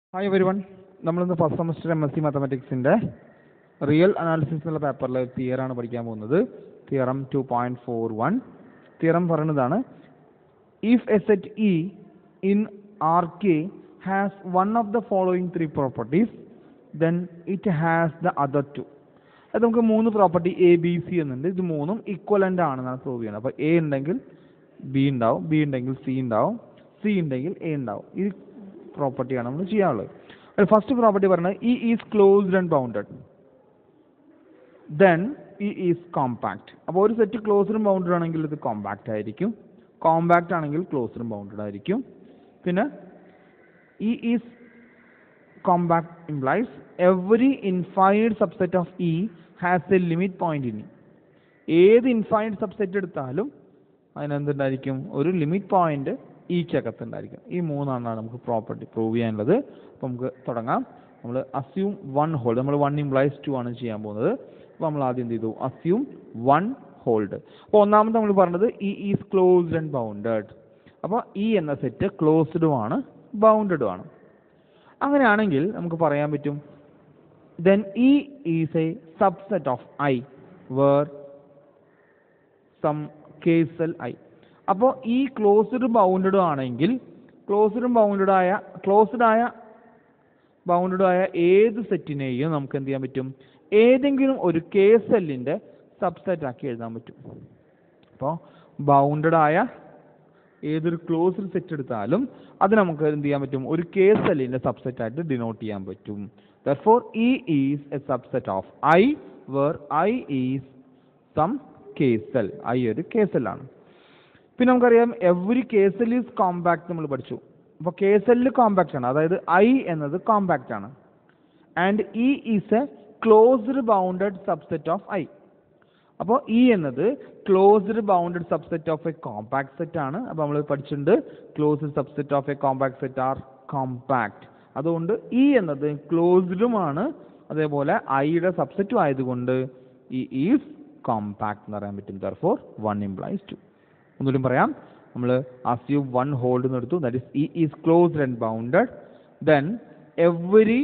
Hi everyone നമ്മളിന്ന് first semester M S C മാത്തമാറ്റിക്സിൻ്റെ real analysis എന്നുള്ള പേപ്പറിലെ തിയറാണ് പഠിക്കാൻ പോകുന്നത് theorem two point four one theorem പറയുന്നതാണ് if a set E in R K has one of the following three properties then it has the other two അത് നമുക്ക് മൂന്ന് പ്രോപ്പർട്ടി എ ബി സി എന്നുണ്ട് ഇത് മൂന്നും ഇക്വലൻ്റ് ആണെന്നാണ് prove ചെയ്യുന്നത് അപ്പോൾ എ ഉണ്ടെങ്കിൽ ബി ഉണ്ടാവും ബി ഉണ്ടെങ്കിൽ സി ഉണ്ടാവും സി ഉണ്ടെങ്കിൽ എ ഉണ്ടാവും ഈ പ്രോപ്പർട്ടിയാണ് നമ്മൾ ചെയ്യാനുള്ളത് ഫസ്റ്റ് പ്രോപ്പർട്ടി പറയുന്നത് E is closed and bounded then E is compact അപ്പോൾ ഒരു സെറ്റ് ക്ലോസ്ഡും ബൗണ്ടഡ് ആണെങ്കിൽ ഇത് കോമ്പാക്റ്റ് ആയിരിക്കും കോമ്പാക്റ്റ് ആണെങ്കിൽ ക്ലോസ്ഡും ബൗണ്ടഡ് ആയിരിക്കും പിന്നെ E is compact implies every infinite subset of E has a limit point in E. ഏത് ഇൻഫൈനറ്റ് സബ്സെറ്റ് എടുത്താലും അതിനെന്തുണ്ടായിരിക്കും ഒരു ലിമിറ്റ് പോയിന്റ് ഈക്കകത്തുണ്ടായിരിക്കും ഈ മൂന്നെണ്ണമാണ് നമുക്ക് പ്രോപ്പർട്ടി പ്രൂവ് ചെയ്യാനുള്ളത് അപ്പോൾ നമുക്ക് തുടങ്ങാം നമ്മൾ അസ്യൂം വൺ ഹോൾഡ് നമ്മൾ വൺ ഇംപ്ലൈസ് ടു ആണ് ചെയ്യാൻ പോകുന്നത് അപ്പോൾ നമ്മൾ ആദ്യം എന്ത് ചെയ്തു അസ്യൂം വൺ ഹോൾഡ് അപ്പോൾ ഒന്നാമത് നമ്മൾ പറഞ്ഞത് E is closed and bounded അപ്പോൾ ഇ എന്ന സെറ്റ് ക്ലോസ്ഡും ആണ് ബൗണ്ടഡും ആണ് അങ്ങനെയാണെങ്കിൽ നമുക്ക് പറയാൻ പറ്റും then E is a subset of I where some k cell I അപ്പോൾ ഈ ക്ലോസ്ഡ് ബൗണ്ടഡും ആണെങ്കിൽ ക്ലോസ്ഡും ബൗണ്ടഡ് ആയ ക്ലോസ്ഡ് ആയ ബൗണ്ടഡ് ആയ ഏത് സെറ്റിനെയും നമുക്ക് എന്ത് ചെയ്യാൻ പറ്റും ഏതെങ്കിലും ഒരു കേസെല്ലിൻ്റെ സബ്സെറ്റ് ആക്കി എഴുതാൻ പറ്റും അപ്പോൾ ബൗണ്ടഡ് ആയ ഏതൊരു ക്ലോസ്ഡ് സെറ്റ് എടുത്താലും അത് നമുക്ക് എന്ത് ചെയ്യാൻ പറ്റും ഒരു കേസ് സെല്ലിന്റെ സബ്സെറ്റ് ആയിട്ട് ഡിനോട്ട് ചെയ്യാൻ പറ്റും therefore E is a subset of I where I is some k cell I ഒരു കേസലാണ് പിന്നെ നമുക്കറിയാം എവറി കേസൽ ഈസ് കോമ്പാക്ട് നമ്മൾ പഠിച്ചു അപ്പോൾ കേസലിൽ കോമ്പാക്ട് ആണ് അതായത് ഐ എന്നത് കോമ്പാക്ട് ആണ് and E is a closed bounded subset of I അപ്പോൾ ഇ എന്നത് closed bounded subset of a compact set ആണ് അപ്പോൾ നമ്മൾ പഠിച്ചിട്ടുണ്ട് closed subset of a compact set are compact അതുകൊണ്ട് ഇ എന്നത് ക്ലോസ്ഡുമാണ് അതേപോലെ ഐയുടെ സബ്സെറ്റും ആയതുകൊണ്ട് ഇ ഈസ് കോമ്പാക്ട് എന്ന് പറയാൻ പറ്റും ദർഫോർ വൺ ഇംപ്ലൈസ് ടു ഒന്നുകൂടി പറയാം നമ്മൾ അസ്യൂം വൺ ഹോൾഡ് എടുത്തു that is E is closed and bounded then every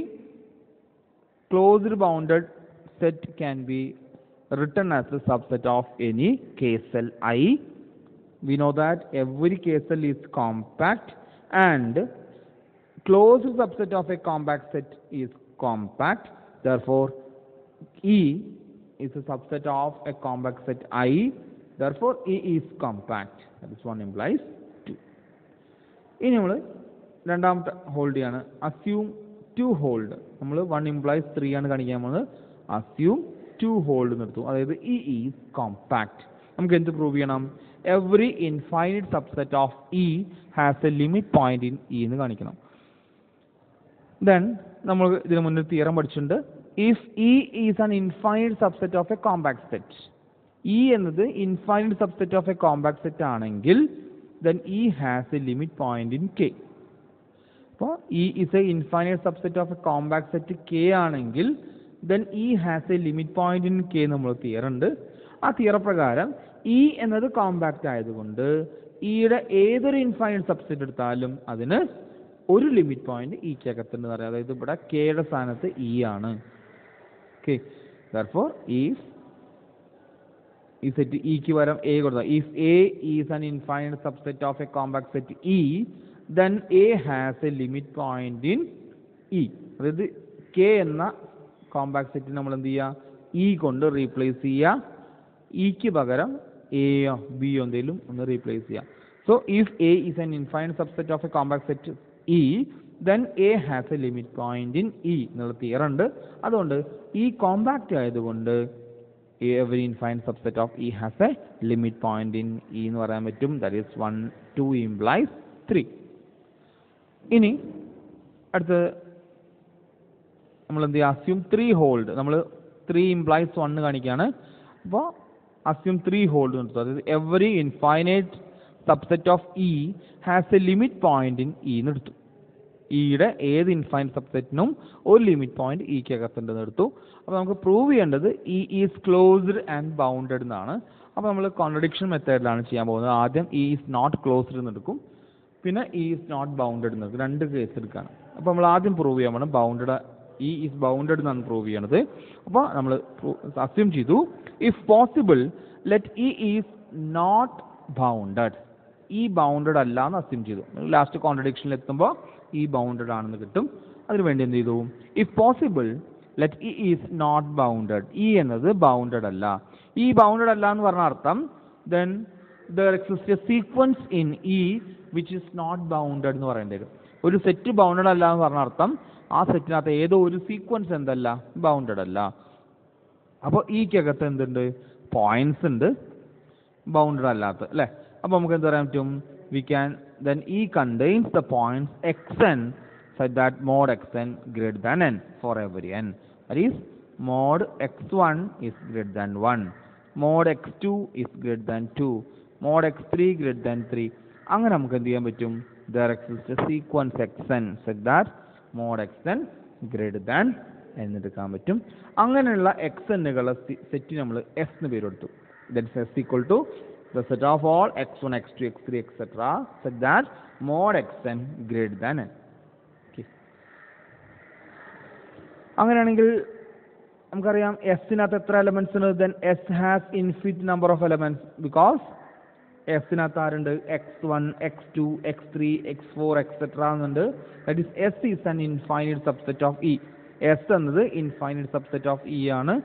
closed bounded set can be written as a subset of any K cell I. We know that every K cell is compact and closed subset of a compact set is compact. Therefore, E is a subset of a compact set I. Therefore, E is compact. That is one implies two. ഇനി നമ്മൾ രണ്ടാമത്തെ hold ചെയ്യാണ് assume two hold നമ്മൾ one implies three ആണ് കാണിക്കാൻ പോകുന്നത് assume two hold നിർത്തും അതായത് ഇ ഈസ് കോമ്പാക്ട് നമുക്ക് എന്ത് പ്രൂവ് ചെയ്യണം every infinite subset of E has a limit point in E എന്ന് കാണിക്കണം ദെൻ നമ്മൾ ഇതിന് മുന്നിൽ തിയറം പഠിച്ചിട്ടുണ്ട് if E is an infinite subset of a compact set E എന്നത് infinite subset of a compact set ആണെങ്കിൽ then E has a limit point in K അപ്പോൾ E is a infinite subset of a compact set K ആണെങ്കിൽ then E has a limit point in K നമ്മൾ തിയർ ഉണ്ട് ആ തിയറ പ്രകാരം E എന്നത് compact ആയതുകൊണ്ട് ഇയുടെ ഏതൊരു ഇൻഫൈനൈറ്റ് സബ്സെറ്റ് എടുത്താലും അതിന് ഒരു ലിമിറ്റ് പോയിന്റ് ഇക്കകത്തുണ്ട് പറയാം അതായത് ഇവിടെ കെയുടെ സ്ഥാനത്ത് ഇ ആണ് okay therefore if E set ഇക്ക് പകരം എ കൊടുത്താൽ if A is an infinite subset of a compact set E then A has a limit point in E അതായത് കെ എന്ന കോമ്പാക്ട് സെറ്റ് നമ്മൾ എന്ത് ചെയ്യുക ഇ കൊണ്ട് റീപ്ലേസ് ചെയ്യുക ഇക്ക് പകരം എയോ ബിയോ എന്തെങ്കിലും ഒന്ന് റീപ്ലേസ് ചെയ്യുക so if A is an infinite subset of a compact set E then A has a limit point in E എന്നുള്ള തിയർ ഉണ്ട് അതുകൊണ്ട് ഈ കോമ്പാക്റ്റ് ആയതുകൊണ്ട് every infinite subset of E has a limit point in E എന്ന് പറയാൻ പറ്റും that is one two implies three ഇനി അടുത്തത് നമ്മൾ എന്ത് ചെയ്യുക അസ്യൂം ത്രീ ഹോൾഡ് നമ്മൾ ത്രീ ഇംപ്ലൈസ് വണ്ണ് കാണിക്കുകയാണ് അപ്പോൾ അസ്യൂം ത്രീ ഹോൾഡ് നിർത്തും അതായത് every infinite subset of E has a limit point in E എന്ന് എടുത്തു ഇയുടെ ഏത് ഇൻഫൈനൈറ്റ് സബ്സെറ്റിനും ഒരു ലിമിറ്റ് പോയിന്റ് ഇക്കകത്തുണ്ടെന്ന് എടുത്തു അപ്പോൾ നമുക്ക് പ്രൂവ് ചെയ്യേണ്ടത് E is closed and bounded എന്നാണ് അപ്പോൾ നമ്മൾ കോൺട്രഡിക്ഷൻ മെത്തേഡിലാണ് ചെയ്യാൻ പോകുന്നത് ആദ്യം ഇ ഈസ് നോട്ട് ക്ലോസ്ഡ് എന്ന് എടുക്കും പിന്നെ ഇ ഈസ് നോട്ട് ബൗണ്ടഡ് എന്ന് എടുക്കും രണ്ട് കേസ് എടുക്കുകയാണ് അപ്പോൾ നമ്മൾ ആദ്യം പ്രൂവ് ചെയ്യാൻ വേണം ബൗണ്ടഡ് ഇ ഈസ് ബൗണ്ടഡ് എന്നാണ് പ്രൂവ് ചെയ്യണത് അപ്പോൾ നമ്മൾ അസ്യൂം ചെയ്തു if possible let E is not bounded E bounded അല്ല എന്ന് അസ്യൂം ചെയ്തു ലാസ്റ്റ് കോൺട്രഡിക്ഷനിൽ എത്തുമ്പോൾ ഈ ബൗണ്ടഡ് ആണെന്ന് കിട്ടും അതിനുവേണ്ടി എന്ത് ചെയ്തു if possible let E is not bounded E എന്നത് ബൗണ്ടഡ് അല്ല ഈ ബൗണ്ടഡ് അല്ല എന്ന് പറഞ്ഞ അർത്ഥം then there exist a sequence in E which is not bounded എന്ന് പറയേണ്ടി വരും ഒരു സെറ്റ് ബൗണ്ടഡ് അല്ല എന്ന് പറഞ്ഞ അർത്ഥം ആ സെറ്റിനകത്ത് ഏതോ ഒരു സീക്വൻസ് എന്തല്ല ബൗണ്ടഡ് അല്ല അപ്പോൾ ഈക്കകത്ത് എന്തുണ്ട് പോയിന്റ്സ് ഉണ്ട് ബൗണ്ടഡ് അല്ലാത്ത അല്ലേ അപ്പോൾ നമുക്ക് എന്ത് പറയാൻ പറ്റും we can then E contains the points x n such that mod xn greater than n for every n. That is, mod x1 is greater than 1, mod x2 is greater than 2, mod x3 greater than 3. അങ്ങനെ നമുക്ക് എന്ത് ചെയ്യാൻ പറ്റും there exist sequence x n set that mod x n greater than എന്നെടുക്കാൻ പറ്റും അങ്ങനെയുള്ള x എന്നുകളുടെ set നമ്മൾ എസ് എന്ന് പേര് കൊടുത്തു that's S equal to the set of all x one x two x three etcetera set that mod x n greater than n അങ്ങനെയാണെങ്കിൽ നമുക്കറിയാം എസിനകത്ത് എത്ര എലമെന്റ്സ് ഉണ്ട് then S has infinite number of elements because എസിനകത്ത് ആരുണ്ട് x one x two x three x four etcetera എന്നുണ്ട് that is S is an infinite subset of E S എന്നത് infinite subset of E ആണ്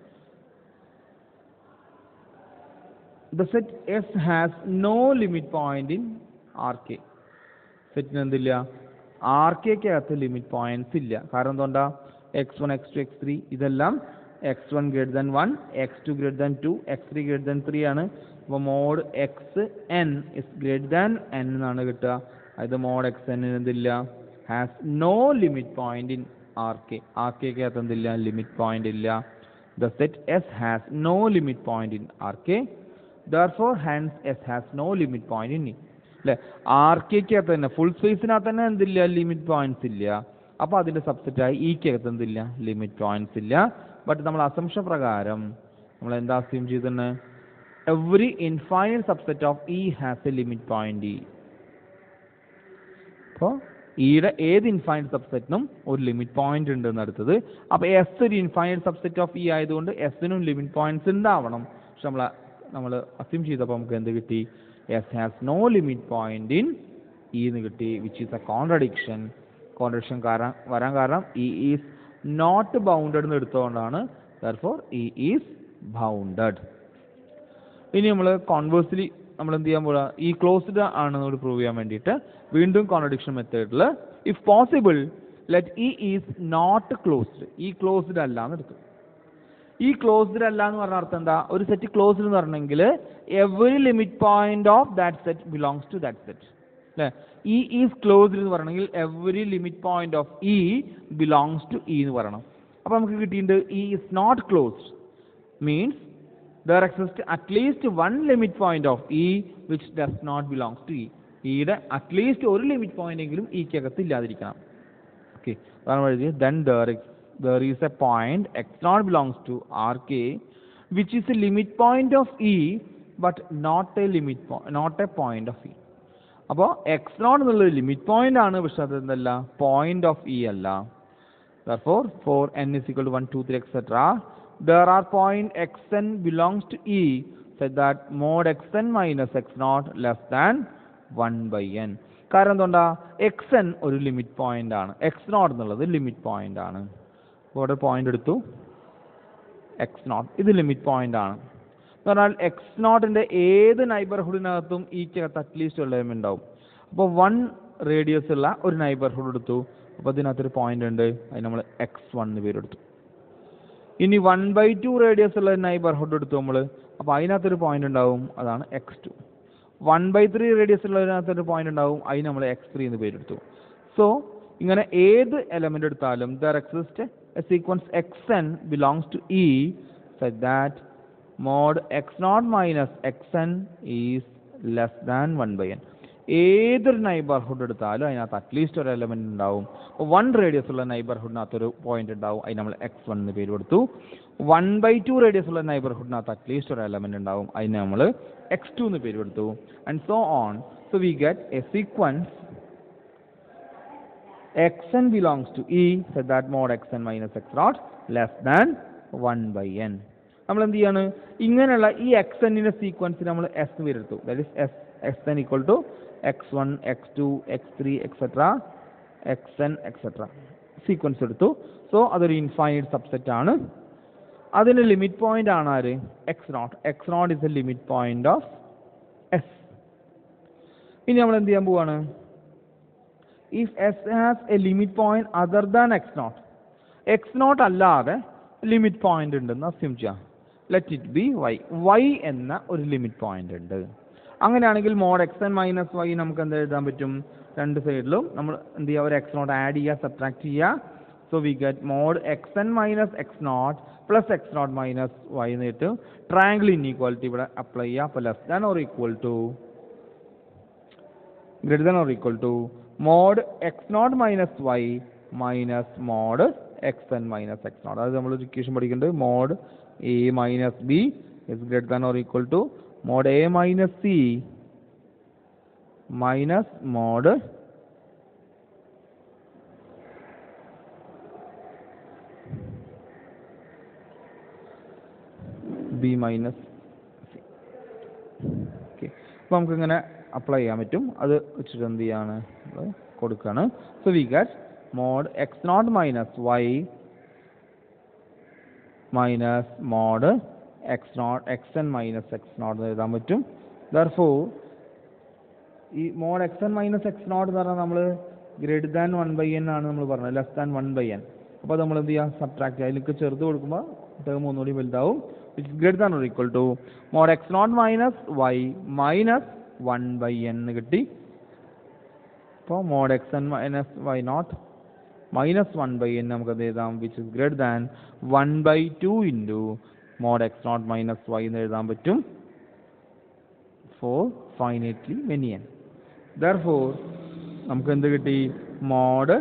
the set S has no limit point in R K സെറ്റിന് എന്തില്ല R കെക്കകത്ത് limit points ഇല്ല കാരണം എന്തുകൊണ്ടാ x one x two x three ഇതെല്ലാം x one greater than one x two greater than two x three greater than three ആണ് അപ്പോൾ mod x n is greater than n എന്നാണ് കിട്ടുക അതായത് മോഡ് എക്സ് എൻ എന്തില്ല has no limit point in R K R കെക്കകത്ത് എന്തില്ല limit point ഇല്ല the set S has no limit point in R K therefore hence S has no limit point in E അല്ലെ R കെക്കകത്ത് തന്നെ full സ്പേസിനകത്ത് തന്നെ എന്തില്ല limit points ഇല്ല അപ്പോൾ അതിന്റെ സബ്സെറ്റായി ഇക്കകത്ത് എന്തില്ല ലിമിറ്റ് പോയിന്റ്സ് ഇല്ല ബട്ട് നമ്മൾ അസംഷൻ പ്രകാരം നമ്മൾ എന്താ അസ്യൂം ചെയ്തിട്ടുണ്ട് every infinite subset of E has a limit point E അപ്പോൾ ഇയുടെ ഏത് ഇൻഫൈനൈറ്റ് സബ്സെറ്റിനും ഒരു ലിമിറ്റ് പോയിന്റ് ഉണ്ട് എന്നടുത്തത് അപ്പോൾ എസ് ഒരു ഇൻഫൈനൈറ്റ് സബ്സെറ്റ് ഓഫ് ഇ ആയതുകൊണ്ട് എസിനും ലിമിറ്റ് പോയിന്റ്സ് ഉണ്ടാവണം പക്ഷെ നമ്മൾ നമ്മൾ അസ്യൂം ചെയ്തപ്പോൾ നമുക്ക് എന്ത് കിട്ടി S has no limit point in E എന്ന് കിട്ടി which is a contradiction contradiction കാരണം വരാൻ കാരണം ഇ ഈസ് നോട്ട് ബൗണ്ടഡ് എന്ന് എടുത്തുകൊണ്ടാണ് ദർഫോർ ഇ ഈസ് ബൗണ്ടഡ് ഇനി നമ്മൾ കോൺവേഴ്സ്ലി നമ്മൾ എന്ത് ചെയ്യാൻ പോകാം ഈ ക്ലോസ്ഡ് ആണെന്ന് പ്രൂവ് ചെയ്യാൻ വേണ്ടിയിട്ട് വീണ്ടും കോൺട്രഡിക്ഷൻ മെത്തേഡിൽ if possible let E is not closed E closed അല്ല എന്ന് എടുത്തു ഈ ക്ലോസ്ഡ് അല്ല എന്ന് പറഞ്ഞ അർത്ഥം എന്താ ഒരു സെറ്റ് ക്ലോസ്ഡ് എന്ന് പറഞ്ഞെങ്കിൽ every limit point of that set belongs to that set അല്ലേ ഇ ഈസ് ക്ലോസ്ഡ് എന്ന് പറയണമെങ്കിൽ every limit point of E belongs to E എന്ന് പറയണം അപ്പോൾ നമുക്ക് കിട്ടിയിട്ടുണ്ട് E is not closed means there exist at least one limit point of E which does not belongs to E ഇയുടെ at least ഒരു limit point എങ്കിലും ഇക്കകത്ത് ഇല്ലാതിരിക്കണം ഓക്കെ അതാണ് എഴുതി then there there is a point x naught belongs to rk which is a limit point of e but not a limit po- not a point of e അപ്പോൾ x not എന്നുള്ളത് limit point ആണ് പക്ഷെ അത് എന്തല്ല point of E അല്ല therefore for n is equal to 1 2 3 etc there are point xn belongs to e such that mod xn minus x naught less than 1 by n കാരണം എന്തുകൊണ്ടാ x n ഒരു limit point ആണ് x not എന്നുള്ളത് limit point ആണ് അപ്പോൾ ഇവിടെ point എടുത്തു x not ഇത് ലിമിറ്റ് പോയിന്റ് ആണ് എന്ന് പറഞ്ഞാൽ എക്സ് നോട്ടിന്റെ ഏത് നൈബർഹുഡിനകത്തും ഈക്കകത്ത് അറ്റ്ലീസ്റ്റ് ഒരു എലിമെന്റ് ഉണ്ടാവും അപ്പോൾ വൺ റേഡിയസ് ഉള്ള ഒരു നൈബർഹുഡ് എടുത്തു അപ്പോൾ ഇതിനകത്തൊരു പോയിന്റ് ഉണ്ട് അത് നമ്മൾ എക്സ് വൺ എന്ന് പേരെടുത്തു ഇനി വൺ ബൈ ടു റേഡിയസ് ഉള്ള നൈബർഹുഡ് എടുത്തു നമ്മൾ അപ്പോൾ അതിനകത്തൊരു പോയിന്റ് ഉണ്ടാവും അതാണ് x two one by three radius ഉള്ളതിനകത്തൊരു പോയിന്റ് ഉണ്ടാവും അതിന് നമ്മൾ എക്സ് ത്രീ എന്ന് പേരെടുത്തു സോ ഇങ്ങനെ ഏത് എലമെന്റ് എടുത്താലും there exist a sequence x n belongs to E such that mod x not minus x n is less than one by n ഏതൊരു neighbourhood എടുത്താലും അതിനകത്ത് അറ്റ്ലീസ്റ്റ് ഒരു എലമെന്റ് ഉണ്ടാവും വൺ റേഡിയസ് ഉള്ള നൈബർഹുഡിനകത്ത് ഒരു പോയിന്റ് ഉണ്ടാവും അതിന് നമ്മൾ എക്സ് വൺ എന്ന് പേര് കൊടുത്തു വൺ ബൈ ടു റേഡിയസ് ഉള്ള നൈബർഹുഡിനകത്ത് അറ്റ്ലീസ്റ്റ് ഒരു എലമെന്റ് ഉണ്ടാവും അതിന് നമ്മൾ എക്സ് ടു എന്ന് പേര് കൊടുത്തു and so on so we get a sequence xn belongs to E so that mod xn minus x naught less than 1 by n നമ്മൾ എന്ത് ചെയ്യാണ് ഇങ്ങനെയുള്ള ഈ എക്സ് എന്നിന്റെ സീക്വൻസ് നമ്മൾ എസ് വരുത്തു that is S x n equal to x one x two x three etcetera x n etcetera sequence എടുത്തു so അതൊരു ഇൻഫൈനൈറ്റ് സബ്സെറ്റ് ആണ് അതിന്റെ ലിമിറ്റ് പോയിന്റ് ആണ് ആര് x not x not is a limit point of S ഇനി നമ്മൾ എന്ത് ചെയ്യാൻ പോവാണ് if S has a limit point other than x not x not അല്ലാതെ ലിമിറ്റ് പോയിന്റ് ഉണ്ടെന്ന് അസ്യൂം ചെയ്യാം let it be y y എന്ന ഒരു ലിമിറ്റ് പോയിന്റ് ഉണ്ട് അങ്ങനെയാണെങ്കിൽ mod x n minus y നമുക്ക് എന്ത് എഴുതാൻ പറ്റും രണ്ട് സൈഡിലും നമ്മൾ എന്ത് ചെയ്യുക ഒരു എക്സ് നോട്ട് ആഡ് ചെയ്യുക സബ്ട്രാക്ട് ചെയ്യുക so we get mod x n minus x not plus x not minus y എന്നിട്ട് ട്രയാങ്കിൾ ഇൻഈക്വാലിറ്റി ഇവിടെ അപ്ലൈ ചെയ്യുക അപ്പോൾ less than or equal to greater than or equal to mod x not minus y minus mod x n minus x not അത് നമ്മൾ equation പഠിക്കുന്നുണ്ട് mod A minus B is greater than or equal to mod A minus C minus mod B minus C okay അപ്പോൾ നമുക്കിങ്ങനെ apply ചെയ്യാൻ പറ്റും അത് വെച്ചിട്ട് എന്ത് ചെയ്യാണ് നമ്മൾ കൊടുക്കുകയാണ് so we get mod x not minus y minus mod x not x n minus x not എന്ന് എഴുതാൻ പറ്റും ദർഫോ ഈ mod x n minus x not എന്ന് പറഞ്ഞാൽ നമ്മൾ greater than one by n ആണ് നമ്മൾ പറഞ്ഞത് less than one by n അപ്പോൾ നമ്മൾ എന്ത് ചെയ്യുക സബ്ട്രാക്ട് അതിലേക്ക് ചെറുത് കൊടുക്കുമ്പോൾ ടേം ഒന്നുകൂടി വലുതാവും it's greater than or equal to mod x not minus y minus one by n എന്ന് കിട്ടി അപ്പോൾ mod x n minus y not minus one by n നമുക്ക് അത് എഴുതാം which is greater than one by two into mod x not minus y എന്ന് എഴുതാൻ പറ്റും for finitely many n therefore നമുക്ക് എന്ത് കിട്ടി mod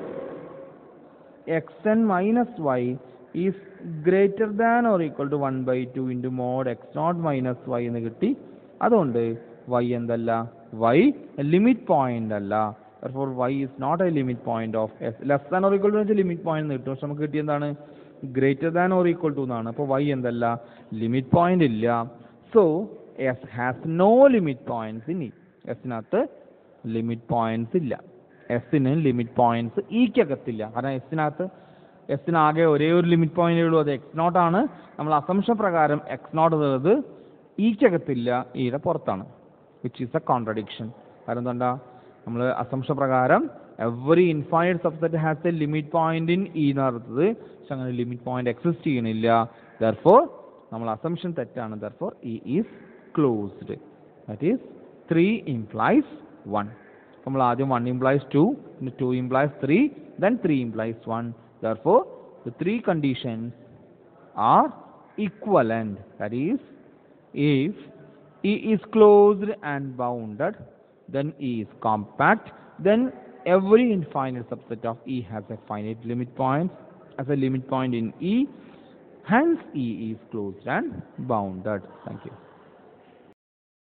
x n minus y is greater than or equal to one by two into mod x not minus y എന്ന് കിട്ടി അതുകൊണ്ട് y എന്തല്ല വൈ ലിമിറ്റ് പോയിന്റ് അല്ല for y is not a limit point of S less than or equal to വെച്ചാൽ limit point എന്ന് കിട്ടും പക്ഷെ നമുക്ക് കിട്ടിയ എന്താണ് greater than or equal to എന്നാണ് അപ്പോൾ വൈ എന്തല്ല ലിമിറ്റ് പോയിന്റ് ഇല്ല so S has no limit points in E എസിനകത്ത് ലിമിറ്റ് പോയിന്റ്സ് ഇല്ല എസിന് ലിമിറ്റ് പോയിന്റ്സ് ഈക്കകത്തില്ല കാരണം എസിനകത്ത് എസിന് ആകെ ഒരേ ഒരു ലിമിറ്റ് പോയിന്റേ ഉള്ളൂ അത് എക്സ് നോട്ട് ആണ് നമ്മൾ അസംഷൻ പ്രകാരം എക്സ് നോട്ട് എന്നുള്ളത് ഈക്കകത്തില്ല ഈയുടെ പുറത്താണ് വിച്ച് ഈസ് എ കോൺട്രഡിക്ഷൻ കാരണം എന്താ നമ്മൾ അസംഷൻ പ്രകാരം every infinite subset has a limit point in E എന്ന് പറഞ്ഞത് പക്ഷെ അങ്ങനെ ലിമിറ്റ് പോയിന്റ് എക്സിസ്റ്റ് ചെയ്യണില്ല ദർഫോർ നമ്മൾ അസംഷൻ തെറ്റാണ് therefore E is closed that is three implies one നമ്മൾ ആദ്യം വൺ ഇംപ്ലൈസ് ടു പിന്നെ two implies three then three implies one therefore the three conditions are equivalent. That is, if E is closed and bounded, then E is compact, then every infinite subset of E has a finite limit point, as a limit point in E, hence E is closed and bounded. Thank you.